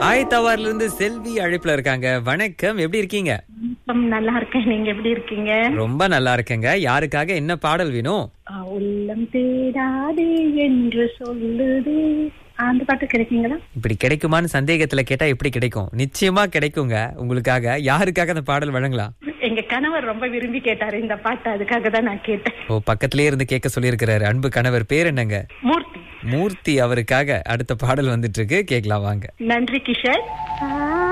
ஆயத்தவார்ல இருந்து செல்வி அழைப்புல இருக்காங்க வணக்கம் எப்படி இருக்கீங்க வணக்கம், நல்லா இருக்கேன் நீங்க எப்படி இருக்கீங்க ரொம்ப நல்லா இருக்கேங்க யாருக்காக என்ன பாடல் வேணும் ஆ, உள்ளம் தேடாதே என்று சொல்லுது அந்த பாட்டு கிடைக்குங்களா இப்படி கிடைக்குமான்னு சந்தேகத்துல கேட்டா எப்படி கிடைக்கும் நிச்சயமா கிடைக்குங்க உங்களுக்காக யாருக்காக அந்த பாடல் வழங்கலாம் எங்க கணவர் ரொம்ப விரும்பி கேட்டாரு இந்த பாட்டு அதுக்காக தான் நான் கேட்டேன் ஓ பக்கத்திலே இருந்து கேட்க சொல்லியிருக்கிறாரு அன்பு கணவர் பேர் என்னங்க மூர்த்தி மூர்த்தி அவருக்காக அடுத்த பாடல் வந்துட்டு இருக்கு கேட்கலாம் வாங்க நன்றி கிஷன்